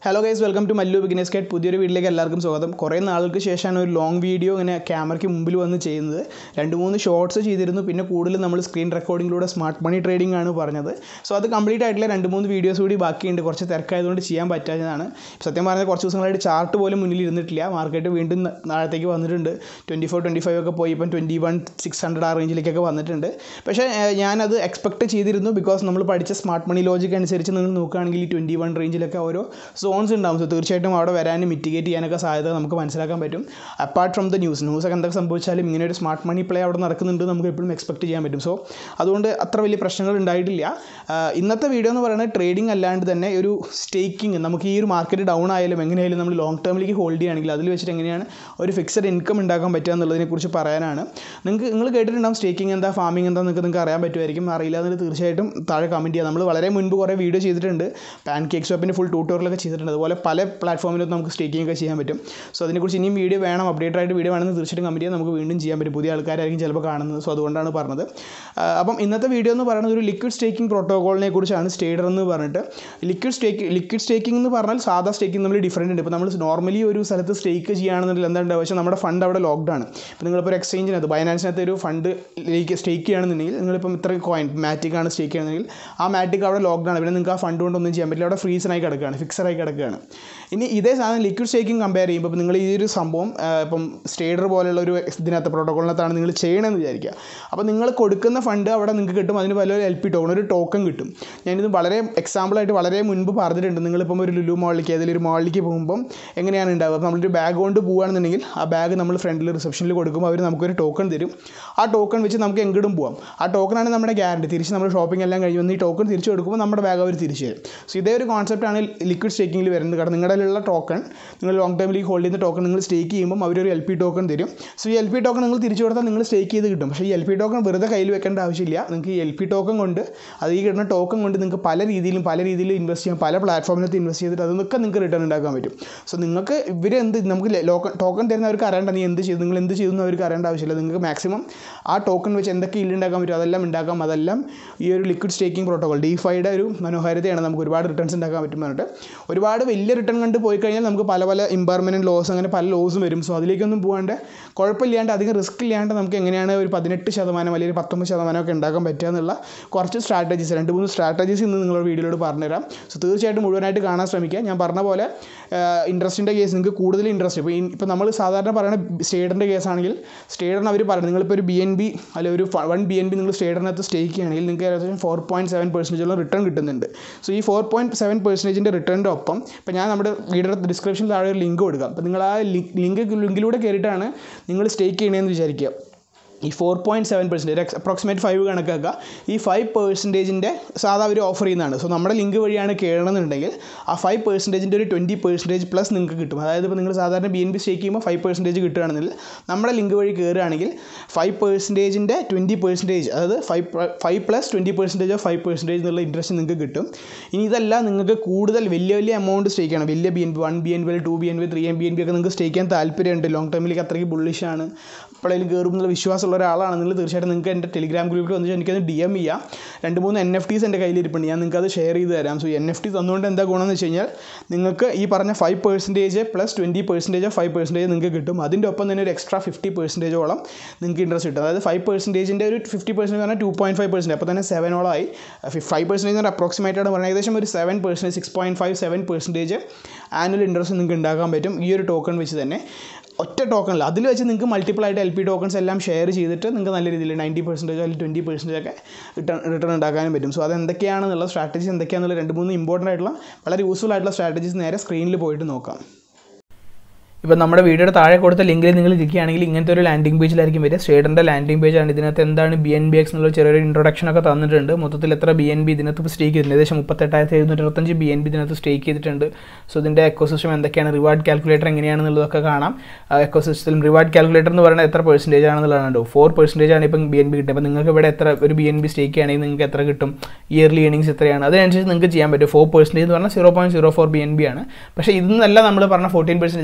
Hello guys welcome to Mallu beginners കേട്ട് പുതിയൊരു വീട്ടിലേക്ക് എല്ലാവർക്കും സ്വാഗതം കുറേ നാളുകൾക്ക് ശേഷമാണ് ഒരു ലോങ് വീഡിയോ ഇങ്ങനെ ക്യാമറയ്ക്ക് മുമ്പിൽ വന്ന് ചെയ്യുന്നത് രണ്ട് മൂന്ന് ഷോർട്സ് ചെയ്തിരുന്നു പിന്നെ കൂടുതൽ നമ്മൾ സ്ക്രീൻ റെക്കോർഡിങ്ങിലൂടെ സ്മാർട്ട് മണി ട്രേഡിംഗ് ആണ് പറഞ്ഞത് സോ അത് കംപ്ലീറ്റ് ആയിട്ടുള്ള രണ്ട് മൂന്ന് വീഡിയോസ് കൂടി ബാക്കിയുണ്ട് കുറച്ച് തിരക്കായതുകൊണ്ട് ചെയ്യാൻ പറ്റാത്തതാണ് സത്യം പറഞ്ഞാൽ കുറച്ച് ദിവസങ്ങളായിട്ട് ചാർട്ട് പോലും മുന്നിൽ ഇരുന്നിട്ടില്ല മാർക്കറ്റ് വീണ്ടും താഴത്തേക്ക് വന്നിട്ടുണ്ട് ട്വൻറ്റി ഫോർ ട്വൻറ്റി ഫൈവ് ഒക്കെ പോയി ഇപ്പം ട്വൻറ്റി വൺ സിക്സ് ഹൺഡ്രഡ് ആ റേഞ്ചിലേക്കൊക്കെ വന്നിട്ടുണ്ട് പക്ഷേ ഏഹ്, ഞാനത് എക്സ്പെക്ട് ചെയ്തിരുന്നു ബിക്കോസ് നമ്മൾ പഠിച്ച സ്മാർട്ട് മണി ലോജിക് അനുസരിച്ച് നിങ്ങൾ നോക്കുകയാണെങ്കിൽ ഈ ട്വൻറ്റി വൺ റേഞ്ചിലൊക്കെ ഓരോ സോൺസ് ഉണ്ടാവും സോ തീർച്ചയായിട്ടും അവിടെ വരാനും മിറ്റിഗേറ്റ് ചെയ്യാനൊക്കെ സാധ്യത നമുക്ക് മനസ്സിലാക്കാൻ പറ്റും അപ്പാർട്ട് ഫ്രം ദ ന്യൂസ് ന്യൂസൊക്കെ എന്തൊക്കെ സംഭവിച്ചാലും ഇങ്ങനെ ഒരു സ്മാർട്ട് മണി പ്ലേ അവിടെ നടക്കുന്നുണ്ട് നമുക്ക് എപ്പോഴും എക്സ്പെക്ട് ചെയ്യാൻ പറ്റും സോ അതുകൊണ്ട് അത്ര വലിയ പ്രശ്നങ്ങൾ ഉണ്ടായിട്ടില്ല ആഹ് ഇന്നത്തെ വീഡിയോ എന്ന് പറയുന്നത് ട്രേഡിംഗ് അല്ലാണ്ട് തന്നെ ഒരു സ്റ്റേക്കിംഗ് നമുക്ക് ഈ ഒരു മാർക്കറ്റ് ഡൗൺ ആയാലും എങ്ങനെയായാലും നമ്മൾ ലോങ് ടേമിലേക്ക് ഹോൾഡ് ചെയ്യുകയാണെങ്കിൽ അതിൽ വെച്ചിട്ട് എങ്ങനെയാണ് ഒരു ഫിക്സഡ് ഇൻകം ഉണ്ടാക്കാൻ പറ്റുക എന്നുള്ളതിനെക്കുറിച്ച് പറയാനാണ് നിങ്ങൾക്ക് നിങ്ങൾ കേട്ടിട്ടുണ്ടാവും സ്റ്റേക്കിംഗ് എന്താ ഫാമിംഗ് എന്താ നിങ്ങൾക്ക് നിങ്ങൾക്ക് അറിയാൻ പറ്റുമായിരിക്കും അറിയില്ല എന്നുള്ളത് തീർച്ചയായിട്ടും താഴെ കമൻറ്റ് ചെയ്യുക നമ്മൾ വളരെ മുൻപ് കുറേ വീഡിയോ ചെയ്തിട്ടുണ്ട് പാൻ കേക്ക് ഷോപ്പിൻ്റെ ഫുൾ ട്യൂട്ടോറിയലൊക്കെ ചെയ്തിട്ടുണ്ട് അതുപോലെ പല പ്ലാറ്റ്ഫോമിലും നമുക്ക് സ്റ്റേക്കിംഗ് ഒക്കെ ചെയ്യാൻ പറ്റും സോ അതിനെക്കുറിച്ച് ഇനിയും വീഡിയോ വേണം അപ്ഡേറ്റ് ആയിട്ട് വീഡിയോ വേണമെന്ന് തീർച്ചയായിട്ടും കമൻറ്റ് ചെയ്യാൻ നമുക്ക് വീണ്ടും ചെയ്യാൻ പറ്റും പുതിയ ആൾക്കാരായിരിക്കും ചിലപ്പോൾ കാണുന്നത് സോ അതുകൊണ്ടാണ് പറഞ്ഞത് ആ, അപ്പം ഇന്നത്തെ വീഡിയോ എന്ന് പറയുന്നത് ഒരു ലിക്വിഡ് സ്റ്റേക്കിംഗ് പ്രോട്ടോകോളിനെ കുറിച്ചാണ് സ്റ്റേഡർ എന്ന് പറഞ്ഞിട്ട് ലിക്വിഡ് സ്റ്റേക്ക് ലിക്വിഡ് സ്റ്റേക്കിംഗ് എന്ന് പറഞ്ഞാൽ സാധാ സ്റ്റേക്കിംഗ് തമ്മിൽ ഡിഫറൻറ്റ് ഉണ്ട് ഇപ്പോൾ നമ്മൾ നോർമലി ഒരു സ്ഥലത്ത് സ്റ്റേക്ക് ചെയ്യുകയാണെന്നുണ്ടെങ്കിൽ എന്താണ് ഉണ്ടാവുക പക്ഷേ നമ്മുടെ ഫണ്ട് അവിടെ ലോക്ക്ഡ് ആണ് ഇപ്പോൾ നിങ്ങളിപ്പോൾ ഒരു എക്സ്ചേഞ്ചിനകത്ത് ബൈനാൻസിനകത്ത് ഒരു ഫണ്ട് സ്റ്റേക്ക് ചെയ്യുകയാണെന്നുണ്ടെങ്കിൽ നിങ്ങളിപ്പം ഇത്ര കോയിൻ മാറ്റിക് ആണ് സ്റ്റേക്ക് ചെയ്യുന്നതെങ്കിൽ ആ മാറ്റിക് അവിടെ ലോക്ക്ഡ് ആണ് പിന്നെ നിങ്ങൾക്ക് ആ ഫണ്ട് കൊണ്ടൊന്നും ചെയ്യാൻ പറ്റില്ല അവിടെ ഫ്രീസറായി കിടക്കുകയാണ് ഫിക്സറായി കിടക്കുകയാണ് ഇനി ഇതേ സാധനം ലിക്വിഡ് സ്റ്റേക്കിംഗ് കമ്പയർ ചെയ്യുമ്പോൾ ഇപ്പം നിങ്ങൾ ഈ ഒരു സംഭവം ആ, ഇപ്പം സ്റ്റേഡർ പോലെയുള്ള ഒരു ഇതിനകത്ത് പ്രോട്ടോക്കോളിനകത്താണ് നിങ്ങൾ ചെയ്യണമെന്ന് വിചാരിക്കുക അപ്പോൾ നിങ്ങൾ കൊടുക്കുന്ന ഫണ്ട് അവിടെ നിങ്ങൾക്ക് കിട്ടും അതിന് പല എൽ പി ടോക്കൺ ഒരു ടോക്കൺ കിട്ടും ഞാനിത് വളരെ എക്സാമ്പിളായിട്ട് വളരെ മുൻപ് പറഞ്ഞിട്ടുണ്ട് നിങ്ങളിപ്പം ഒരു ലുലു മോളിലേക്ക് ഏതെങ്കിലും ഒരു മോളിലേക്ക് പോകുമ്പം എങ്ങനെയാണ് ഉണ്ടാവുക അപ്പോൾ നമ്മളൊരു ബാഗ് കൊണ്ട് പോകുകയാണെന്നുണ്ടെങ്കിൽ ആ ബാഗ് നമ്മൾ ഫ്രണ്ടിൽ റിസപ്ഷനിൽ കൊടുക്കുമ്പോൾ അവർ നമുക്കൊരു ടോക്കൺ തരും ആ ടോക്കൺ വെച്ച് നമുക്ക് എങ്ങോട്ടും പോകാം ആ ടോക്കണാണ് നമ്മുടെ ഗ്യാരണ്ടി തിരിച്ച് നമ്മൾ ഷോപ്പിംഗ് എല്ലാം കഴിഞ്ഞ് വന്ന് ഈ ടോക്കൺ തിരിച്ച് കൊടുക്കുമ്പോൾ നമ്മുടെ ബാഗ് അവർ തിരിച്ച് തരും സോ ഇതേ ഒരു കോൺസെപ്റ്റാണ് ലിക്വിഡ് സ്റ്റേക്കിങ്ങിൽ വരുന്നത് കാരണം നിങ്ങളുടെ കയ്യിലുള്ള ടോക്കൺ നിങ്ങൾ ലോങ് ടൈമിലേക്ക് ഹോൾഡ് ചെയ്യുന്ന ടോക്കൺ നിങ്ങൾ സ്റ്റേക്ക് ചെയ്യുമ്പോൾ അവരൊരു എൽ പി ടോക്കൺ തരും സോ ഈ എൽ പി ടോക്കൺ നിങ്ങൾ തിരിച്ചു കൊടുത്താൽ നിങ്ങൾ സ്റ്റേക്ക് ചെയ്ത് കിട്ടും പക്ഷേ ഈ എൽ പി ടോക്കൺ വെറുതെ കയ്യിൽ വെക്കേണ്ട ആവശ്യമില്ല നിങ്ങൾക്ക് ഈ എൽ പി ടോക്കൺ കൊണ്ട് അത് ഈ കിട്ടുന്ന ടോക്കൺ കൊണ്ട് നിങ്ങൾക്ക് പല രീതിയിലും പല രീതിയിൽ ഇൻവെസ്റ്റ് ചെയ്യാം പല പ്ലാറ്റ്ഫോമിനകത്ത് ഇൻവെസ്റ്റ് ചെയ്തിട്ട് അതൊക്കെ നിങ്ങൾക്ക് റിട്ടേൺ ഉണ്ടാക്കാൻ പറ്റും സോ നിങ്ങൾക്ക് ഇവർ എന്ത് നമുക്ക് ടോക്കൺ തരുന്നവർക്ക് അറിയേണ്ട നീ എന്ത് ചെയ്തു നിങ്ങൾ എന്ത് ചെയ്തു എന്ന് അവർക്ക് അറിയേണ്ട ആവശ്യമില്ല നിങ്ങൾക്ക് മാക്സിമം ആ ടോക്കൺ വെച്ച് എന്തൊക്കെ ഇല്ല ഉണ്ടാക്കാൻ പറ്റും അതെല്ലാം ഉണ്ടാക്കാം അതെല്ലാം ഈ ഒരു ലിക്വിഡ് സ്റ്റേക്കിംഗ് പ്രോട്ടോകോൾ ഡിഫൈയുടെ ഒരു മനോഹാരിതയാണ് നമുക്ക് ഒരുപാട് റിട്ടേൺസ് ഉണ്ടാക്കാൻ പറ്റും പറഞ്ഞിട്ട് ഒരുപാട് വലിയ റിട്ടേൺ കണ്ട് പോയി കഴിഞ്ഞാൽ നമുക്ക് പല പല ഇമ്പർമനൻറ്റ് ലോസ് അങ്ങനെ പല ലോസും വരും സോ അതിലേക്കൊന്നും പോകാണ്ട് കുഴപ്പമില്ലാണ്ട് അധികം റിസ്ക് ഇല്ലാണ്ട് നമുക്ക് എങ്ങനെയാണ് ഒരു പതിനെട്ട് ശതമാനം അല്ലെങ്കിൽ പത്തൊമ്പത് ശതമാനം ഒക്കെ ഉണ്ടാക്കാൻ പറ്റുക എന്നുള്ള കുറച്ച് സ്ട്രാറ്റജീസ് രണ്ട് മൂന്ന് സ്ട്രാറ്റജീസ് ഇന്ന് നിങ്ങളുടെ വീഡിയോയിലോട് പറഞ്ഞുതരാം സോ തീർച്ചയായിട്ടും മുഴുവനായിട്ട് കാണാൻ ശ്രമിക്കുക ഞാൻ പറഞ്ഞ പോലെ ഇൻട്രസ്റ്റിൻ്റെ കേസ് നിങ്ങൾക്ക് കൂടുതൽ ഇൻട്രസ്റ്റ് ഇപ്പോൾ ഇപ്പോൾ നമ്മൾ സാധാരണ പറയുന്ന സ്റ്റേഡറിൻ്റെ കേസാണെങ്കിൽ സ്റ്റേഡറിന് അവർ പറയുന്നത് നിങ്ങളിപ്പോൾ ഒരു ബി എൻ ബി അല്ലെങ്കിൽ ഒരു വൺ ബി എൻ ബി നിങ്ങൾ സ്റ്റേഡറിനകത്ത് സ്റ്റേക്ക് ചെയ്യുകയാണെങ്കിൽ നിങ്ങൾക്ക് ഏകദേശം ഫോർ പോയിൻറ്റ് സെവൻ പെർസെൻറ്റേജോളം റിട്ടേൺ കിട്ടുന്നുണ്ട് സോ ഈ ഫോർ പോയിൻറ്റ് സെവൻ പെർസെൻറ്റേജിൻ്റെ റിട്ടേണിൻ്റെ ഒപ്പം ഇപ്പോൾ ഞാൻ നമ്മുടെ വീഡിയോ ഡിസ്ക്രിപ്ഷനിൽ താഴെ ഒരു ലിങ്ക് കൊടുക്കാം അപ്പോൾ നിങ്ങൾ ആ ലിങ്ക് ലിങ്കിലൂടെ കയറിയിട്ടാണ് നിങ്ങൾ സ്റ്റേക്ക് ചെയ്യണമെന്ന് വിചാരിക്കുക ഈ four point seven percentage approximate five കണക്കാക്കുക ഈ ഫൈവ് പെർസെൻറ്റേജിൻ്റെ സാധാ അവർ ഓഫർ ചെയ്യുന്നതാണ് സോ നമ്മുടെ ലിങ്ക് വഴിയാണ് കയറണമെന്നുണ്ടെങ്കിൽ ആ ഫൈവ് പെർസെൻറ്റേജിൻ്റെ ഒരു ട്വൻറ്റി പെർസെൻറ്റേജ് പ്ലസ് നിങ്ങൾക്ക് കിട്ടും അതായത് ഇപ്പോൾ നിങ്ങൾ സാധാരണ ബി എൻ ബി സ്റ്റേക്ക് ചെയ്യുമ്പോൾ ഫൈവ് പെർസെൻറ്റേജ് കിട്ടുകയാണെന്നുണ്ടെങ്കിൽ നമ്മുടെ ലിങ്ക് വഴി കയറുകയാണെങ്കിൽ ഫൈവ് പെർസെൻറ്റേജിൻ്റെ ട്വൻറ്റി പെർസെൻറ്റേജ് അതായത് five five plus twenty percentage of five percentage എന്നുള്ള ഇൻട്രസ്റ്റ് നിങ്ങൾക്ക് കിട്ടും ഇനി ഇതല്ല നിങ്ങൾക്ക് കൂടുതൽ വലിയ വലിയ എമൗണ്ട് സ്റ്റേക്ക് ചെയ്യണം വലിയ B N B one B N B two B N B three M B N B ഒക്കെ നിങ്ങൾക്ക് സ്റ്റേക്ക് ചെയ്യാൻ താല്പര്യമുണ്ട് ലോങ് ടൈമിലേക്ക് അത്രയ്ക്ക് ബുള്ളിഷാണ് എപ്പോഴേലും കയറും എന്നുള്ള വിശ്വാസമുള്ള ഒരാളാണെന്നുണ്ടെങ്കിൽ തീർച്ചയായിട്ടും നിങ്ങൾക്ക് എൻ്റെ ടെലിഗ്രാം ഗ്രൂപ്പിൽ വന്നിട്ട് എനിക്കത് ഡി എം ചെയ്യാം രണ്ട് മൂന്ന് എൻ എഫ് ടീസ് എൻ്റെ കയ്യിലിരിപ്പുണ്ട് ഞാൻ നിങ്ങൾക്ക് അത് ഷെയർ ചെയ്ത് തരാം സോ എൻ എഫ് ടി തന്നുകൊണ്ട് എന്താ ഗുണമെന്ന് വെച്ച് കഴിഞ്ഞാൽ നിങ്ങൾക്ക് ഈ പറഞ്ഞ five percentage plus twenty percentage five percentage നിങ്ങൾക്ക് കിട്ടും അതിൻ്റെ ഒപ്പം തന്നെ ഒരു എക്സ്ട്രാ ഫിഫ്റ്റി പെർസെൻറ്റേജോളം നിങ്ങൾക്ക് ഇൻട്രസ്റ്റ് കിട്ടും അതായത് ഫൈവ് പെർസെൻറ്റേജിൻ്റെ ഒരു ഫിഫ്റ്റി പെർസെൻറ്റ് പറഞ്ഞാൽ ടു പോയിൻറ്റ് ഫൈവ് പെർസെൻറ്റ് അപ്പോൾ തന്നെ സെവനോളമായി ഫൈവ് പെർസെൻറ്റേജ് എന്ന് അപ്രോക്സിമേറ്റ് ആണ് പറഞ്ഞാൽ ഏകദേശം ഒരു seven percentage six point five seven percentage annual interest നിങ്ങൾക്ക് ഉണ്ടാക്കാൻ പറ്റും ഈ ഒരു ടോക്കൺ വെച്ച് തന്നെ ഒറ്റ ടോക്കണിൽ അതിൽ വെച്ച് നിങ്ങൾക്ക് മൾട്ടിപ്പിൾ ആയിട്ട് എൽ പി ടോക്കൺസ് എല്ലാം ഷെയർ ചെയ്തിട്ട് നിങ്ങൾക്ക് നല്ല രീതിയിൽ നയൻറ്റി പെർസെൻറ്റേജ് അല്ലെങ്കിൽ ട്വൻറ്റി പെർസെൻറ്റേജ് ഒക്കെ റിട്ടേൺ റിട്ടേൺ ഉണ്ടാക്കാനും പറ്റും സോ അത് എന്തൊക്കെയാണെന്നുള്ള സ്ട്രാറ്റജീസ് എന്തൊക്കെയാണെന്നുള്ള രണ്ട് മൂന്ന് ഇമ്പോർട്ടൻ്റ് ആയിട്ടുള്ള വളരെ യൂസ്ഫുൾ ആയിട്ടുള്ള സ്ട്രാറ്റജീസ് നേരെ സ്ക്രീനിൽ പോയിട്ട് നോക്കാം ഇപ്പം നമ്മുടെ വീഡിയോയുടെ താഴെ കൊടുത്ത ലിങ്കിൽ നിങ്ങൾ ഇരിക്കുകയാണെങ്കിൽ ഇങ്ങനത്തെ ഒരു ലാൻഡിംഗ് പേജിലായിരിക്കും വരിക സ്റ്റേഡിൻ്റെ ലാൻഡിംഗ് പേജാണ് ഇതിനകത്ത് എന്താണ് ബി എൻ ബി എക്സ് എന്നുള്ള ചെറിയൊരു ഇൻട്രൊഡക്ഷൻ ഒക്കെ തന്നിട്ടുണ്ട് മൊത്തത്തിൽ എത്ര ബി എൻ ബി ഇതിനകത്ത് ഇപ്പോൾ സ്റ്റേക്ക് ചെയ്തിട്ടുണ്ട് ഏകദേശം മുപ്പത്തെട്ടായിരത്തി എഴുന്നൂറ്റി ഇരുപത്തഞ്ച് ബി എൻ ബി ഇതിനകത്ത് സ്റ്റേക്ക് ചെയ്തിട്ടുണ്ട് സോ ഇതിൻ്റെ എക്കോസിസ്റ്റം എന്തൊക്കെയാണ് റിവാർഡ് കാൽക്കുലേറ്റർ എങ്ങനെയാണെന്നുള്ളതൊക്കെ കാണാം എക്കോസിസ്റ്റം റിവാർഡ് കാൽക്കുലേറ്റർ എന്ന് പറയുന്നത് എത്ര പെർസെൻറ്റേജ് ആണെന്നുള്ളതാണ് ഫോർ പെർസെൻറ്റേജ് ആണ് ഇപ്പം ബി എൻ ബി കിട്ടുന്നത് അപ്പോൾ നിങ്ങൾക്ക് ഇവിടെ എത്ര ഒരു ബി എൻ ബി സ്റ്റേക്ക് ചെയ്യുകയാണെങ്കിൽ നിങ്ങൾക്ക് എത്ര കിട്ടും ഇയർലി ഏണിങ്സ് എത്രയാണ് അതിനനുസരിച്ച് നിങ്ങൾക്ക് ചെയ്യാൻ പറ്റും ഫോർ പെർസെൻറ്റേജ് എന്ന് പറഞ്ഞാൽ zero point zero four B N B ആണ് പക്ഷേ ഇതെന്നല്ല നമ്മൾ പറഞ്ഞ ഫോർട്ടീൻ പെർസെൻറ്റേജ് അതെങ്ങനെ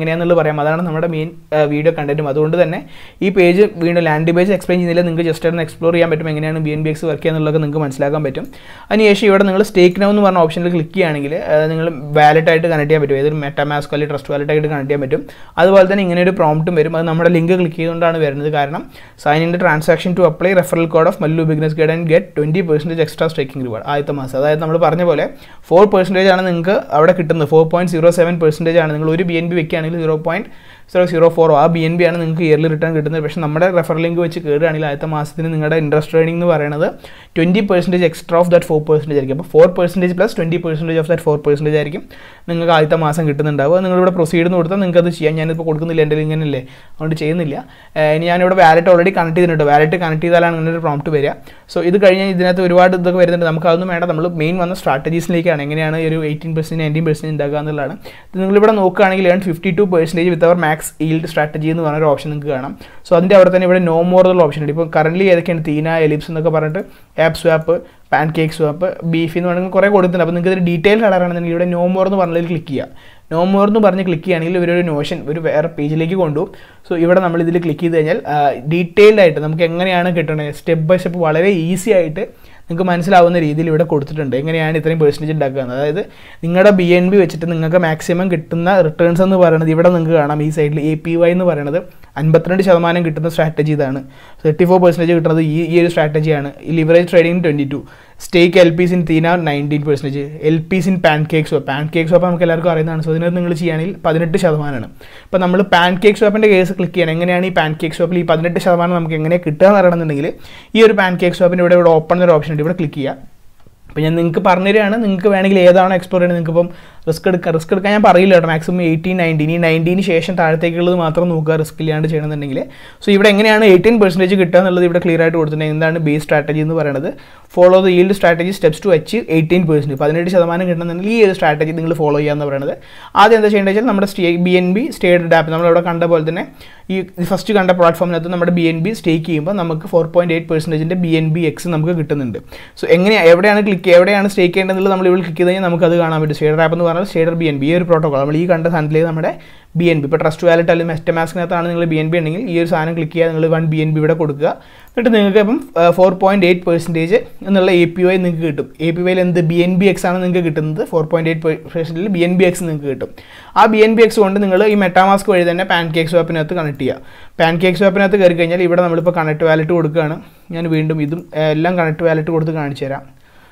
എങ്ങനെയാണെന്നുള്ളത് പറയാം അതാണ് നമ്മുടെ മെയിൻ വീഡിയോ കണ്ടന്റും അതുകൊണ്ട് തന്നെ ഈ പേജ് വീണ്ടും ലാൻഡ് പേജ് എക്സ്പ്ലെയിൻ ചെയ്യുന്നില്ല നിങ്ങൾക്ക് ജസ്റ്റ് ഒന്ന് എക്സ്പ്ലോർ ചെയ്യാൻ പറ്റും എങ്ങനെയാണ് B N B X work ചെയ്യുന്നുള്ളതൊക്കെ നിങ്ങൾക്ക് മനസ്സിലാക്കാൻ പറ്റും അതിനുശേഷം ഇവിടെ നിങ്ങൾ സ്റ്റേക്ക് നൗ എന്ന് പറഞ്ഞ ഓപ്ഷനിൽ ക്ലിക്ക് ചെയ്യുകയാണെങ്കിൽ നിങ്ങൾ വാലറ്റ് ആയിട്ട് കണക്ട് ചെയ്യാൻ പറ്റും ഏതൊരു മെറ്റാമാസ്കോ അല്ലെങ്കിൽ ട്രസ്റ്റ് വാലറ്റ് ആയിട്ട് കണക്ട് ചെയ്യാൻ പറ്റും അതുപോലെ തന്നെ ഇങ്ങനെ ഒരു പ്രോംപ്റ്റും വരും അത് നമ്മുടെ ലിങ്ക് ക്ലിക്ക് ചെയ്തുകൊണ്ടാണ് വരുന്നത് കാരണം sign in transaction to apply referral code of Mallu business guide and get twenty percentage extra staking reward ആദ്യത്തെ മാസം അതായത് നമ്മൾ പറഞ്ഞ പോലെ ഫോർ പെർസെൻറ്റേജ് ആണ് നിങ്ങൾക്ക് അവിടെ കിട്ടുന്നത് four point zero seven percentage ആണ് നിങ്ങൾ ഒരു ബി എൻ ബി വെക്കുകയാണെങ്കിൽ zero point zero zero four ആ ബി എൻ ബി ആണ് നിങ്ങൾക്ക് ഇയർലി റിട്ടേൺ കിട്ടുന്നത് പക്ഷേ നമ്മുടെ റെഫർ ലിങ്ക് വെച്ച് കയറുകയാണെങ്കിൽ ആദ്യത്തെ മാസത്തിന് നിങ്ങളുടെ ഇൻട്രസ്റ്റ് റേറ്റിംഗ് എന്ന് പറയുന്നത് twenty percentage extra of that four percentage ആയിരിക്കും അപ്പോൾ four percentage plus twenty percentage of that four percentage ആയിരിക്കും നിങ്ങൾക്ക് ആദ്യത്തെ മാസം കിട്ടുന്നുണ്ടാവുക നിങ്ങളിവിടെ പ്രൊസീഡ് എന്ന് കൊടുത്താൽ നിങ്ങൾക്ക് അത് ചെയ്യാം ഞാനിപ്പോൾ കൊടുക്കുന്നില്ല എൻ്റെ ഇങ്ങനെയല്ലേ അതുകൊണ്ട് ചെയ്യുന്നില്ല ഏഹ് ഇനി ഞാനിവിടെ വാലറ്റ് ഓൾറെഡി കണക്ട് ചെയ്തിട്ടുണ്ട് വാലറ്റ് കണക്ട് ചെയ്താലാണ് ഇങ്ങനെ ഒരു പ്രോംപ്റ്റ് വരിക സോ ഇത് കഴിഞ്ഞാൽ ഇതിനകത്ത് ഒരുപാട് ഇതൊക്കെ വരുന്നുണ്ട് നമുക്ക് അതൊന്നും വേണ്ട നമ്മൾ മെയിൻ വന്ന സ്ട്രാറ്റജീസിലേക്കാണ് എങ്ങനെയാണ് ഈ ഒരു എയ്റ്റീൻ പെർസെൻറ്റ് നയൻറ്റീൻ പെർസെൻറ്റ് ഉണ്ടാക്കുക എന്നുള്ളതാണ് ഇത് നിങ്ങളിവിടെ നോക്കുകയാണെങ്കിൽ earn fifty two percentage with our max yield strategy എന്ന് പറഞ്ഞൊരു ഓപ്ഷൻ നിങ്ങൾക്ക് കാണാം സോ അതിൻ്റെ അവിടെ തന്നെ ഇവിടെ നോ മോർ എന്നുള്ള ഓപ്ഷൻ ഉണ്ട് ഇപ്പോൾ കറൻറ്റ്ലി ഏതൊക്കെയാണ് തീന എലിപ്സ് എന്നൊക്കെ പറഞ്ഞിട്ട് ApeSwap PancakeSwap Beefy എന്ന് പറഞ്ഞാൽ കുറേ കൊടുക്കുന്നുണ്ട് അപ്പോൾ നിങ്ങൾക്ക് ഇത് ഡീറ്റെയിൽ കളറാണെന്നുണ്ടെങ്കിൽ ഇവിടെ നോ മോർ എന്ന് പറഞ്ഞതിൽ ക്ലിക്ക് ചെയ്യുക നോ മോർ എന്ന് പറഞ്ഞ് ക്ലിക്ക് ചെയ്യുകയാണെങ്കിൽ ഇവരൊരു നോഷൻ ഒരു വേറെ പേജിലേക്ക് കൊണ്ടുപോകും സോ ഇവിടെ നമ്മൾ ഇതിൽ ക്ലിക്ക് ചെയ്ത് കഴിഞ്ഞാൽ ഡീറ്റെയിൽഡ് ആയിട്ട് നമുക്ക് എങ്ങനെയാണ് കിട്ടേണ്ടത് സ്റ്റെപ്പ് ബൈ സ്റ്റെപ്പ് വളരെ ഈസി ആയിട്ട് നിങ്ങൾക്ക് മനസ്സിലാവുന്ന രീതിയിൽ ഇവിടെ കൊടുത്തിട്ടുണ്ട് എങ്ങനെയാണ് ഇത്രയും പെർസെൻറ്റേജ് ഉണ്ടാക്കുക എന്ന്. അതായത് നിങ്ങളുടെ ബി എൻ ബി വെച്ചിട്ട് നിങ്ങൾക്ക് മാക്സിമം കിട്ടുന്ന റിട്ടേൺസ് എന്ന് പറയുന്നത് ഇവിടെ നിങ്ങൾക്ക് കാണാം ഈ സൈഡിൽ എ പി വൈ എന്ന് പറയുന്നത് അൻപത്തിരണ്ട് ശതമാനം കിട്ടുന്ന സ്ട്രാറ്റജി ഇതാണ് തേർട്ടി ഫോർ പെർസെൻറ്റേജ് കിട്ടുന്നത് ഈ ഈ ഒരു സ്ട്രാറ്റജിയാണ് ഈ leverage trading twenty two stake L Ps in Thena nineteen percentage L Ps in PancakeSwap PancakeSwap നമുക്ക് എല്ലാവർക്കും അറിയുന്നതാണ് സോ ഇതിനകത്ത് നിങ്ങൾ ചെയ്യുകയാണെങ്കിൽ പതിനെട്ട് ശതമാനമാണ് ഇപ്പോൾ നമ്മൾ പാൻ കേക്ക് സ്വപ്പിൻ്റെ കേസ് ക്ലിക്ക് ചെയ്യണം എങ്ങനെയാണ് ഈ പാൻ കേക്ക് സ്വപ്പിൽ ഈ പതിനെട്ട് ശതമാനം നമുക്ക് എങ്ങനെ കിട്ടുക എന്ന് അറിയണമെന്നുണ്ടെങ്കിൽ ഈ ഒരു പാൻ കേക്ക് സ്വപ്പിൻ്റെ ഇവിടെ ഇവിടെ ഓപ്പൺ എന്നൊരു ഓപ്ഷൻ ഉണ്ട് ഇവിടെ ക്ലിക്ക് ചെയ്യുക അപ്പോൾ ഞാൻ നിങ്ങൾക്ക് പറഞ്ഞു തരികയാണ് നിങ്ങൾക്ക് വേണമെങ്കിൽ ഏതാണോ എക്സ്പ്ലോർ ചെയ്യുന്നത് നിങ്ങൾക്ക് ഇപ്പം റിസ്ക് എടുക്കുക റിസ്ക് എടുക്കാൻ ഞാൻ പറയില്ല കേട്ടോ മാക്സിമം എയ്റ്റീൻ നയൻറ്റീൻ ഈ നയൻറ്റീന് ശേഷം താഴത്തേക്കുള്ളത് മാത്രം നോക്കുക റിസ്ക് ഇല്ലാണ്ട് ചെയ്യണമെന്നുണ്ടെങ്കിൽ സോ ഇവിടെ എങ്ങനെയാണ് എയ്റ്റീൻ പെർസെൻറ്റേജ് കിട്ടുക എന്നുള്ളത് ഇവിടെ ക്ലിയർ ആയിട്ട് കൊടുത്തിട്ടുണ്ട് എന്താണ് ബേസ് സ്ട്രാറ്റജി എന്ന് പറയുന്നത് follow the yield strategy steps to achieve eighteen percent പതിനെട്ട് ശതമാനം കിട്ടുന്നുണ്ടെങ്കിൽ ഈ ഒരു സ്ട്രാറ്റജി നിങ്ങൾ ഫോളോ ചെയ്യാന്ന് പറയുന്നത് ആദ്യം എന്താ ചെയ്യേണ്ടത് വെച്ചാൽ നമ്മുടെ stake B N B Stader app നമ്മളിവിടെ കണ്ട പോലെ തന്നെ ഈ ഫസ്റ്റ് കണ്ട പ്ലാറ്റ്ഫോമിനകത്ത് നമ്മുടെ ബി എൻ ബി സ്റ്റേക്ക് ചെയ്യുമ്പോൾ നമുക്ക് ഫോർ പോയിൻറ്റ് എയ്റ്റ് പെർസെൻറ്റേജിൻ്റെ ബി എൻ ബി എക്സ് നമുക്ക് കിട്ടുന്നുണ്ട് സോ എങ്ങനെയാണ് എവിടെയാണ് ക്ലിക്ക് എവിടെയാണ് സ്റ്റേക്ക് ചെയ്യേണ്ടതെന്നുള്ളത് നമ്മൾ ഇവിടെ ക്ലിക്ക് ചെയ്ത് കഴിഞ്ഞാൽ നമുക്ക് അത് കാണാൻ പറ്റും ഷെയർ ആപ്പ് എന്ന് പറഞ്ഞാൽ ഷെയർ ബി എൻ ബി ഈ ഒരു പ്രോട്ടോകോൾ നമ്മൾ ഈ കണ്ട സാധനത്തിലേക്ക് നമ്മുടെ ബി എൻ ബി ഇപ്പോൾ ട്രസ്റ്റ് വാലറ്റ് അല്ലെങ്കിൽ മെസ്റ്റമാസ്കിനകത്താണ് നിങ്ങൾ ബി എൻ ബി ഉണ്ടെങ്കിൽ ഈ ഒരു സാധനം ക്ലിക്ക് ചെയ്യുക നിങ്ങൾ വൺ ബി എൻ ബി ഇവിടെ കൊടുക്കുക എന്നിട്ട് നിങ്ങൾക്ക് ഇപ്പം ഫോർ പോയിൻറ്റ് എയ്റ്റ് പെർസെൻറ്റേജ് എന്നുള്ള എ പി വൈ നിങ്ങൾക്ക് കിട്ടും എ പി വൈയിൽ എന്ത് ബി എൻ ബി എക്സ് ആണ് നിങ്ങൾക്ക് കിട്ടുന്നത് ഫോർ പോയിൻറ്റ് എയ്റ്റ് പെർസെൻറ്റിൽ ബി എൻ ബി എക്സ് നിങ്ങൾക്ക് കിട്ടും ആ ബി എൻ ബി എക്സ് കൊണ്ട് നിങ്ങൾ ഈ മെറ്റാമാസ്ക് വഴി തന്നെ പാൻ കേക്ക് സ്വാപ്പിനകത്ത് കണക്ട് ചെയ്യുക പാൻ കേക്ക് സ്വാപ്പിനകത്ത് കയറി കഴിഞ്ഞാൽ ഇവിടെ നമ്മളിപ്പോൾ കണക്ട് വാലറ്റ് കൊടുക്കുകയാണ് ഞാൻ വീണ്ടും ഇതും എല്ലാം കണക്ട് വാലറ്റ് കൊടുത്ത് കാണിച്ചു തരാം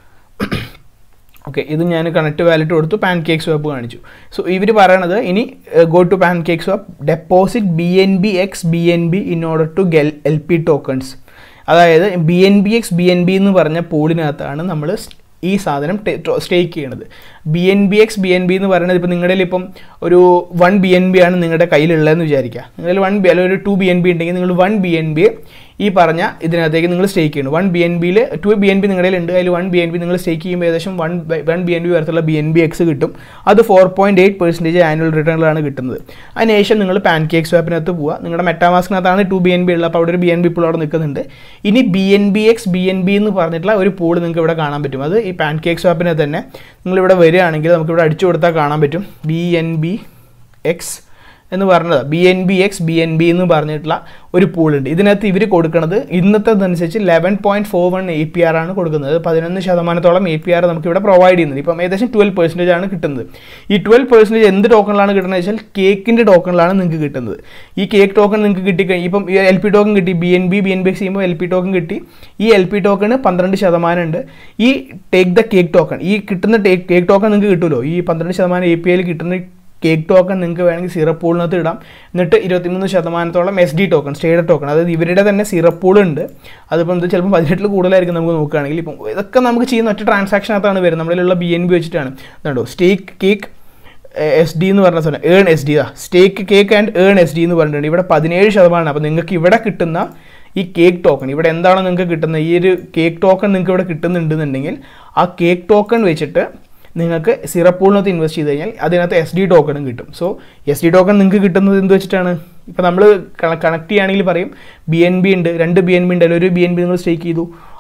ഓക്കെ ഇത് ഞാൻ കണക്ട് വാലറ്റ് കൊടുത്തു പാൻ കേക്ക് സ്വാപ്പ് കാണിച്ചു സോ ഇവർ പറയണത് ഇനി go to PancakeSwap deposit B N B X B N B in order to get L P tokens അതായത് B N B X B N B എന്ന് പറഞ്ഞ പൂളിനകത്താണ് നമ്മൾ ഈ സാധനം സ്റ്റേക്ക് ചെയ്യണത് B N B X B N B എന്ന് പറയുന്നത് ഇപ്പോൾ നിങ്ങളുടെ ഇപ്പം ഒരു വൺ ബി എൻ ബി ആണ് നിങ്ങളുടെ കയ്യിലുള്ളതെന്ന് വിചാരിക്കുക നിങ്ങളിൽ വൺ ബി അല്ലെങ്കിൽ ഒരു ടു ബി എൻ ബി ഉണ്ടെങ്കിൽ നിങ്ങൾ വൺ ബി എൻ ബി ഈ പറഞ്ഞ ഇതിനകത്തേക്ക് നിങ്ങൾ സ്റ്റേക്ക് ചെയ്യണം വൺ ബി എൻ ബിയിൽ ടു ബി എൻ ബി നിങ്ങളുടെ ഉണ്ട് അതിൽ വൺ ബി എൻ ബി നിങ്ങൾ സ്റ്റേക്ക് ചെയ്യുമ്പോൾ ഏകദേശം one one B N B വരത്തുള്ള ബി എൻ ബി എക്സ് കിട്ടും അത് four point eight percentage annual റിട്ടേണിലാണ് കിട്ടുന്നത് അതിനുശേഷം നിങ്ങൾ പാൻ കേക്ക് സ്വാപ്പിനകത്ത് പോവുക നിങ്ങളുടെ മെറ്റാമാസ്കിനകത്താണ് ടു ബി എൻ ബി ഉള്ളത് അപ്പോൾ അവിടെ ഒരു ബി എൻ ബി ഇപ്പോൾ അവിടെ നിൽക്കുന്നുണ്ട് ഇനി B N B X B N B എന്ന് പറഞ്ഞിട്ടുള്ള ഒരു പൂൾ നിങ്ങൾക്ക് ഇവിടെ കാണാൻ പറ്റും അത് ഈ പാൻ കേക്ക് സ്വാപ്പിനകത്ത് തന്നെ നിങ്ങളിവിടെ വരികയാണെങ്കിൽ നമുക്കിവിടെ അടിച്ചു കൊടുത്താൽ കാണാൻ പറ്റും ബി എൻ ബി എക്സ് എന്ന് പറഞ്ഞത് B N B X B N B എന്ന് പറഞ്ഞിട്ടുള്ള ഒരു പൂളുണ്ട് ഇതിനകത്ത് ഇവർ കൊടുക്കുന്നത് ഇന്നത്തേതനുസരിച്ച് eleven point four one A P R ആണ് കൊടുക്കുന്നത് പതിനൊന്ന് ശതമാനത്തോളം എ പി ആർ നമുക്ക് ഇവിടെ പ്രൊവൈഡ് ചെയ്യുന്നത് ഇപ്പം ഏകദേശം ട്വൽവ് പെർസെൻറ്റേജ് ആണ് കിട്ടുന്നത് ഈ ട്വൽവ് പെർസെൻറ്റേജ് എന്ത് ടോക്കണിലാണ് കിട്ടുന്നത് വെച്ചാൽ കേക്കിൻ്റെ ടോക്കണിലാണ് നിങ്ങൾക്ക് കിട്ടുന്നത് ഈ കേക്ക് ടോക്കൺ നിങ്ങൾക്ക് കിട്ടിക്കഴിഞ്ഞ് ഇപ്പം ഈ എൽ പി ടോക്കൺ കിട്ടി B N B B N B X ചെയ്യുമ്പോൾ എൽ പി ടോക്കൺ കിട്ടി ഈ എൽ പി ടോക്കണ് പന്ത്രണ്ട് ശതമാനം ഉണ്ട് ഈ ടേക്ക് ദ കേക്ക് ടോക്കൺ ഈ കിട്ടുന്ന ടേക്ക് കേക്ക് ടോക്കൺ നിങ്ങൾക്ക് കിട്ടുമല്ലോ ഈ പന്ത്രണ്ട് ശതമാനം എ പി ഐയിൽ കിട്ടുന്ന കേക്ക് ടോക്കൺ നിങ്ങൾക്ക് വേണമെങ്കിൽ സിറപ്പ് പൂളിനകത്ത് ഇടാം എന്നിട്ട് ഇരുപത്തിമൂന്ന് ശതമാനത്തോളം S D token Stader token അതായത് ഇവരുടെ തന്നെ സിറപ്പ് പൂൾ ഉണ്ട് അതിപ്പം ഇത് ചിലപ്പോൾ ബജറ്റിൽ കൂടുതലായിരിക്കും നമുക്ക് നോക്കുകയാണെങ്കിൽ ഇപ്പം ഇതൊക്കെ നമുക്ക് ചെയ്യുന്ന ഒറ്റ ട്രാൻസാക്ഷനകത്താണ് വരുന്നത് നമ്മളിലുള്ള ബി എൻ ബി വെച്ചിട്ടാണ് കണ്ടോ സ്റ്റേക്ക് കേക്ക് എസ് ഡി എന്ന് പറഞ്ഞ സാധനം ഏൺ എസ് ഡി ആ stake cake and earn S D എന്ന് പറഞ്ഞിട്ടുണ്ട് ഇവിടെ പതിനേഴ് ശതമാനം അപ്പോൾ നിങ്ങൾക്ക് ഇവിടെ കിട്ടുന്ന ഈ കേക്ക് ടോക്കൺ ഇവിടെ എന്താണോ നിങ്ങൾക്ക് കിട്ടുന്നത് ഈ ഒരു കേക്ക് ടോക്കൺ നിങ്ങൾക്ക് ഇവിടെ കിട്ടുന്നുണ്ടെന്നുണ്ടെങ്കിൽ ആ കേക്ക് ടോക്കൺ വെച്ചിട്ട് നിങ്ങൾക്ക് സിറപ്പൂളിനകത്ത് ഇൻവെസ്റ്റ് ചെയ്ത് കഴിഞ്ഞാൽ അതിനകത്ത് എസ് ഡി ടോക്കണും കിട്ടും സോ എസ് ഡി ടോക്കൺ നിങ്ങൾക്ക് കിട്ടുന്നത് എന്ത് വെച്ചിട്ടാണ് ഇപ്പോൾ നമ്മൾ കണക്ട് ചെയ്യുകയാണെങ്കിൽ പറയും ബി എൻ ബി ഉണ്ട് രണ്ട് ബി എൻ ബി ഉണ്ട് അതിൽ ഒരു ബി എൻ ബി നിങ്ങൾ സ്റ്റേക്ക് ചെയ്തു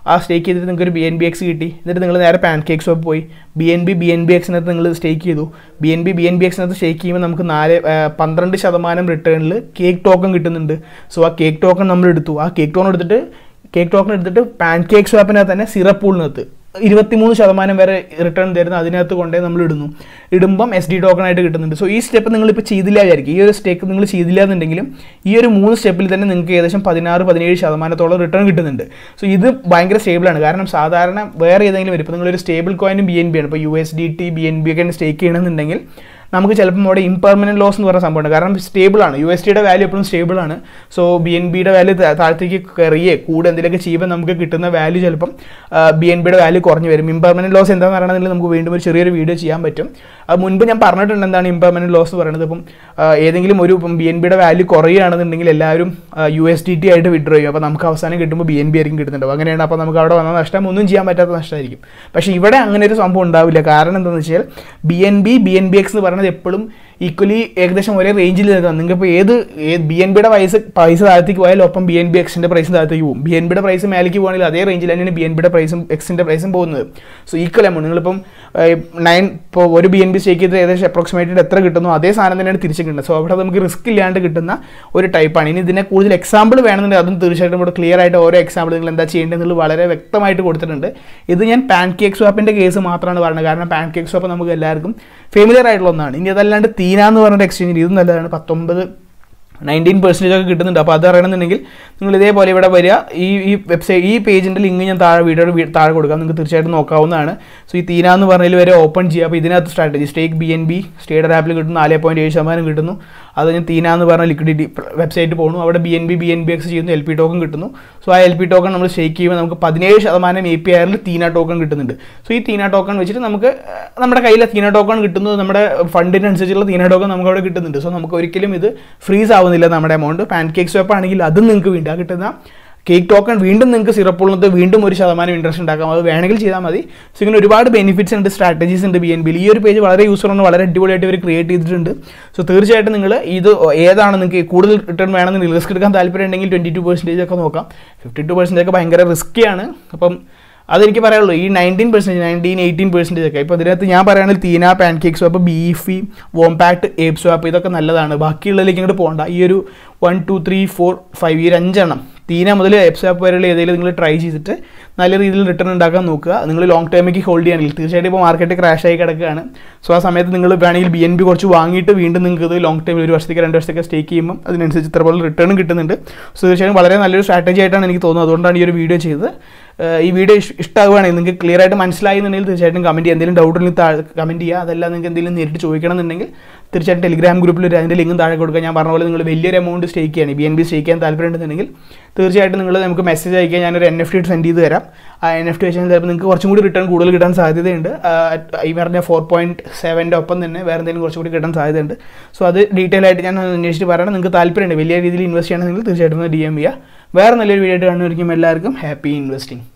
ആ സ്റ്റേക്ക് ചെയ്തിട്ട് നിങ്ങൾക്ക് ഒരു ബി എൻ ബി എക്സ് കിട്ടി എന്നിട്ട് നിങ്ങൾ നേരെ പാൻ കേക്ക് ഷോപ്പ് പോയി B N B B N B എക്സിനകത്ത് നിങ്ങൾ സ്റ്റേക്ക് ചെയ്തു B N B B N B എക്സിനകത്ത് സ്റ്റേക്ക് ചെയ്യുമ്പോൾ നമുക്ക് നാല് ആ, പന്ത്രണ്ട് ശതമാനം റിട്ടേണിൽ കേക്ക് ടോക്കൺ കിട്ടുന്നുണ്ട് സോ ആ കേക്ക് ടോക്കൺ നമ്മൾ എടുത്തു ആ കേക്ക് ടോക്കൺ എടുത്തിട്ട് കേക്ക് ടോക്കൺ എടുത്തിട്ട് പാൻ കേക്ക് സ്വാപ്പിനകത്ത് തന്നെ സിറപ്പ് പൂളിനകത്ത് ഇരുപത്തിമൂന്ന് ശതമാനം വരെ റിട്ടേൺ തരുന്ന അതിനകത്ത് കൊണ്ടേ നമ്മൾ ഇടുന്നു ഇടുമ്പം എസ് ഡി ടോക്കൺ ആയിട്ട് കിട്ടുന്നുണ്ട് സോ ഈ സ്റ്റെപ്പ് നിങ്ങളിപ്പോൾ ചെയ്തില്ല വിചാരിക്കും ഈ ഒരു സ്റ്റെപ്പ് നിങ്ങൾ ചെയ്തില്ല എന്നുണ്ടെങ്കിലും ഈ ഒരു മൂന്ന് സ്റ്റെപ്പിൽ തന്നെ നിങ്ങൾക്ക് ഏകദേശം പതിനാറ് പതിനേഴ് ശതമാനത്തോളം റിട്ടേൺ കിട്ടുന്നുണ്ട് സോ ഇത് ഭയങ്കര സ്റ്റേബിളാണ് കാരണം സാധാരണ വേറെ ഏതെങ്കിലും വരും ഇപ്പോൾ നിങ്ങളൊരു സ്റ്റേബിൾ കോയിനും ബി എൻ ബി ആണ് ഇപ്പോൾ U S D T B N B ഒക്കെ സ്റ്റേക്ക് ചെയ്യണമെന്നുണ്ടെങ്കിൽ നമുക്ക് ചിലപ്പം അവിടെ ഇംപെർമനൻറ്റ് ലോസ് എന്ന് പറയുന്ന സംഭവമുണ്ട് കാരണം സ്റ്റേബിൾ ആണ് യു എസ് ടിയുടെ വാല്യൂ എപ്പോഴും സ്റ്റേബിൾ ആണ് സോ ബി എൻ ബിയുടെ വാല്യൂ താഴത്തേക്ക് കയറിയേ കൂടെ എന്തെങ്കിലുമൊക്കെ ചെയ്യുമ്പോൾ നമുക്ക് കിട്ടുന്ന വാല്യൂ ചിലപ്പം ബി എൻ ബിയുടെ വാല്യൂ കുറഞ്ഞു വരും ഇംപെർമനൻറ്റ് ലോസ് എന്താണെന്ന് പറയണമെങ്കിൽ നമുക്ക് വീണ്ടും ഒരു ചെറിയൊരു വീഡിയോ ചെയ്യാൻ പറ്റും അത് മുൻപ് ഞാൻ പറഞ്ഞിട്ടുണ്ട് എന്താണ് ഇംപെർമനൻറ്റ് ലോസ് എന്ന് പറയുന്നത് ഇപ്പം ആ, ഏതെങ്കിലും ഒരു ബി എൻ ബിയുടെ വാല്യൂ കുറയുകയാണെന്നുണ്ടെങ്കിൽ എല്ലാവരും യു എസ് ഡി ടി ആയിട്ട് വിഡ്രോ ചെയ്യും അപ്പോൾ നമുക്ക് അവസാനം കിട്ടുമ്പോൾ ബി എൻ ബി ആയിരിക്കും കിട്ടുന്നുണ്ടാവും അങ്ങനെയാണ് അപ്പോൾ നമുക്ക് അവിടെ വന്ന നഷ്ടം ഒന്നും ചെയ്യാൻ പറ്റാത്ത നഷ്ടമായിരിക്കും പക്ഷേ ഇവിടെ അങ്ങനെ ഒരു സംഭവം ഉണ്ടാവില്ല കാരണം എന്താണെന്ന് വെച്ചാൽ B N B B N B X എന്ന് പറയുന്നത് എപ്പോഴും ഈക്വലി ഏകദേശം ഒരേ റേഞ്ചിൽ നിൽക്കാം നിങ്ങൾക്ക് ഇപ്പോൾ ഏത് ബി എൻ ബിയുടെ പൈസ പൈസ താഴത്തേക്ക് പോയാലും ഒപ്പം ബി എൻ ബി എക്സിൻ്റെ പ്രൈസും താഴത്തേക്ക് പോകും ബി എൻ ബിയുടെ പ്രൈസ് മേലേക്ക് പോകുകയാണെങ്കിൽ അതേ റേഞ്ചിൽ തന്നെയാണ് ബി എൻ ബിയുടെ പ്രൈസും എക്സിൻ്റെ പ്രൈസും പോകുന്നത് സോ ഈക്വൽ എമൗണ്ട് നിങ്ങളിപ്പം നയൻ ഇപ്പോൾ ഒരു ബി എൻ ബി സ്റ്റേക്ക് ചെയ്ത് ഏകദേശം അപ്രോക്സിമേറ്റഡ് എത്ര കിട്ടുന്നു അതേ സാധനം തന്നെയാണ് തിരിച്ച് കിട്ടുന്നത് സോ അവിടെ നമുക്ക് റിസ്ക് ഇല്ലാണ്ട് കിട്ടുന്ന ഒരു ടൈപ്പാണ് ഇനി ഇതിനെ കൂടുതൽ എക്സാമ്പിൾ വേണമെന്നുണ്ടെങ്കിൽ അതും തീർച്ചയായിട്ടും ഇവിടെ ക്ലിയർ ആയിട്ട് ഓരോ എക്സാമ്പിൾ നിങ്ങൾ എന്താ ചെയ്യേണ്ടതെന്നുള്ളത് വളരെ വ്യക്തമായിട്ട് കൊടുത്തിട്ടുണ്ട് ഇത് ഞാൻ പാൻ കേക്ക് സ്വാപ്പിൻ്റെ കേസ് മാത്രമാണ് പറയുന്നത് കാരണം പാൻ കേക്ക് സ്വാപ്പ് നമുക്ക് എല്ലാവർക്കും ഫെമിലിയർ ആയിട്ടുള്ള ഒന്നാണ് ഇനി അതല്ലാണ്ട് തീന എന്ന് പറഞ്ഞ എക്സ്ചേഞ്ച് ഇതും നല്ലതാണ് പത്തൊമ്പത് നയൻറ്റീൻ പെർസെൻറ്റേജ് ഒക്കെ കിട്ടുന്നുണ്ട് അപ്പോൾ അത് അറിയണമെന്നുണ്ടെങ്കിൽ നിങ്ങൾ ഇതേപോലെ ഇവിടെ വരിക ഈ ഈ വെബ്സൈറ്റ് ഈ പേജിൻ്റെ ലിങ്ക് ഞാൻ താഴെ വീഡിയോയുടെ വീ- താഴെ കൊടുക്കാം നിങ്ങൾക്ക് തീർച്ചയായിട്ടും നോക്കാവുന്നതാണ് സോ ഈ തീന എന്ന് പറഞ്ഞതിൽ വരെ ഓപ്പൺ ചെയ്യുക അപ്പോൾ ഇതിനകത്ത് strategy stake B N B Stader ആപ്പിൽ കിട്ടുന്നു നാല് പോയിൻറ്റ് ഏഴ് ശതമാനം കിട്ടുന്നു അത് ഞാൻ തീന എന്ന് പറഞ്ഞ ലിക്വിഡിറ്റി വെബ്സൈറ്റ് പോകുന്നു അവിടെ B N B B N B X ചെയ്യുന്നു എൽ പി ടോക്കൺ കിട്ടുന്നു സോ ആ എൽ പി ടോക്കൺ നമ്മൾ സ്റ്റേക്ക് ചെയ്യുമ്പോൾ നമുക്ക് പതിനേഴ് ശതമാനം എ പി ആറിൽ തീന ടോക്കൺ കിട്ടുന്നുണ്ട് സോ ഈ തീന ടോക്കൺ വെച്ചിട്ട് നമുക്ക് ആ, നമ്മുടെ കയ്യിലെ തീന ടോക്കൺ കിട്ടുന്നത് നമ്മുടെ ഫണ്ടിനനുസരിച്ചുള്ള തീന ടോക്കൺ നമുക്ക് അവിടെ കിട്ടുന്നുണ്ട് സോ നമുക്ക് ഒരിക്കലും ഇത് ഫ്രീസ് ആവുന്നില്ല നമ്മുടെ എമൗണ്ട് പാൻ കേക്ക് സ്വപ്പ് ആണെങ്കിൽ അതും നിങ്ങൾക്ക് വേണ്ടി ആ കിട്ടുന്ന കേക്ക് ടോക്കൺ വീണ്ടും നിങ്ങൾക്ക് സിറപ്പുള്ളത് വീണ്ടും ഒരു ശതമാനം ഇൻട്രസ്റ്റ് ഉണ്ടാക്കാം അത് വേണമെങ്കിൽ ചെയ്താൽ മതി സോ ഇങ്ങനെ ഒരുപാട് ബെനിഫിറ്റ്സ് ഉണ്ട് സ്ട്രാറ്റജീസ് ഉണ്ട് ബി എൻ ബിയിൽ ഈ ഒരു പേജ് വളരെ യൂസർ ആണ് വളരെ അടിപൊളിയായിട്ട് ഇവർ ക്രിയേറ്റ് ചെയ്തിട്ടുണ്ട് സോ തീർച്ചയായിട്ടും നിങ്ങൾ ഇത് ഏതാണ് നിങ്ങൾക്ക് കൂടുതൽ റിട്ടേൺ വേണമെന്ന് റിസ്ക് എടുക്കാൻ താല്പര്യം ഉണ്ടെങ്കിൽ ട്വൻറ്റി ടു പെർസെൻറ്റേജ് ഒക്കെ നോക്കാം ഫിഫ്റ്റി ടു പെർസെൻറ്റേജ് ഒക്കെ ഭയങ്കര റിസ്ക്കിയാണ് അപ്പം അതെനിക്ക് പറയാനുള്ളൂ ഈ nineteen percentage nineteen eighteen percentage ഒക്കെ ഇപ്പോൾ ഇതിനകത്ത് ഞാൻ പറയുകയാണെങ്കിൽ Thena PancakeSwap Beefy വോംപാക്ട് ഏപ്പ് സ്വാപ്പ് ഇതൊക്കെ നല്ലതാണ് ബാക്കിയുള്ളതിലേക്ക് ഇങ്ങോട്ട് പോകണ്ട ഈ ഒരു one two three four five ഈ ഒരു അഞ്ചെണ്ണം തീന മുതൽ ഏപ്പ് സ്വാപ്പ് വരെയുള്ള ഏതെങ്കിലും നിങ്ങൾ ട്രൈ ചെയ്തിട്ട് നല്ല രീതിയിൽ റിട്ടേൺ ഉണ്ടാക്കാൻ നോക്കുക നിങ്ങൾ ലോങ് ടൈമേക്ക് ഹോൾഡ് ചെയ്യുകയാണെങ്കിൽ തീർച്ചയായിട്ടും ഇപ്പോൾ മാർക്കറ്റ് ക്രാഷ് ആയി കിടക്കുകയാണ് സോ ആ സമയത്ത് നിങ്ങൾ വേണമെങ്കിൽ ബി എൻ ബി കുറച്ച് വാങ്ങിയിട്ട് വീണ്ടും നിങ്ങൾക്ക് ഇത് ലോങ് ടൈമിൽ ഒരു വർഷത്തേക്ക് രണ്ട് വർഷത്തേക്ക് സ്റ്റേക്ക് ചെയ്യുമ്പോൾ അതിനനുസരിച്ച് ഇത്ര പോലെ റിട്ടേൺ കിട്ടുന്നുണ്ട് സോ തീർച്ചയായും വളരെ നല്ലൊരു സ്ട്രാറ്റജി ആയിട്ടാണ് എനിക്ക് തോന്നുന്നത് അതുകൊണ്ടാണ് ഈ ഒരു വീഡിയോ ചെയ്തത് ഏഹ് ഈ വീഡിയോ ഇഷ്ടമാവുകയാണെങ്കിൽ നിങ്ങൾക്ക് ക്ലിയർ ആയിട്ട് മനസ്സിലായി എന്നുണ്ടെങ്കിൽ തീർച്ചയായിട്ടും കമൻറ്റ് ചെയ്യുക എന്തെങ്കിലും ഡൗട്ട് ഉണ്ടെങ്കിൽ താഴെ കമൻറ്റ് ചെയ്യുക അതല്ല നിങ്ങൾക്ക് എന്തെങ്കിലും നേരിട്ട് ചോദിക്കണം എന്നുണ്ടെങ്കിൽ തീർച്ചയായിട്ടും ടെലിഗ്രാം ഗ്രൂപ്പിൽ ഒരു അതിൻ്റെ ലിങ്കും താഴെ കൊടുക്കുക ഞാൻ പറഞ്ഞ പോലെ നിങ്ങൾ വലിയൊരു എമൗണ്ട് സ്റ്റേക്ക് ചെയ്യണം ബി എൻ ബി സ്റ്റേക്ക് ചെയ്യാൻ താല്പര്യം ഉണ്ടെന്നുണ്ടെങ്കിൽ തീർച്ചയായിട്ടും നിങ്ങൾ നമുക്ക് മെസ്സേജ് അയക്കുക ഞാനൊരു എൻ എഫ് ടി സെൻഡ് ചെയ്ത് തരാം ആ എൻ എഫ് ടി വെച്ചാൽ ചിലപ്പോൾ നിങ്ങൾക്ക് കുറച്ചും കൂടി റിട്ടേൺ കൂടുതൽ കിട്ടാൻ സാധ്യതയുണ്ട് ആ, ഈ പറഞ്ഞ ഫോർ പോയിൻറ്റ് സെവൻ്റെ ഒപ്പം തന്നെ വേറെ എന്തെങ്കിലും കുറച്ചും കൂടി കിട്ടാൻ സാധ്യതയുണ്ട് സോ അത് ഡീറ്റെയിൽ ആയിട്ട് ഞാൻ അന്വേഷിച്ച് പറയണം നിങ്ങൾക്ക് താല്പര്യമുണ്ട് വലിയ രീതിയിൽ ഇൻവെസ്റ്റ് ചെയ്യണമെങ്കിൽ തീർച്ചയായിട്ടും ഡി എം ചെയ്യുക വേറെ നല്ലൊരു വീഡിയോ ആയിട്ട് കാണുന്നവർക്കും എല്ലാവർക്കും ഹാപ്പി ഇൻവെസ്റ്റിംഗ്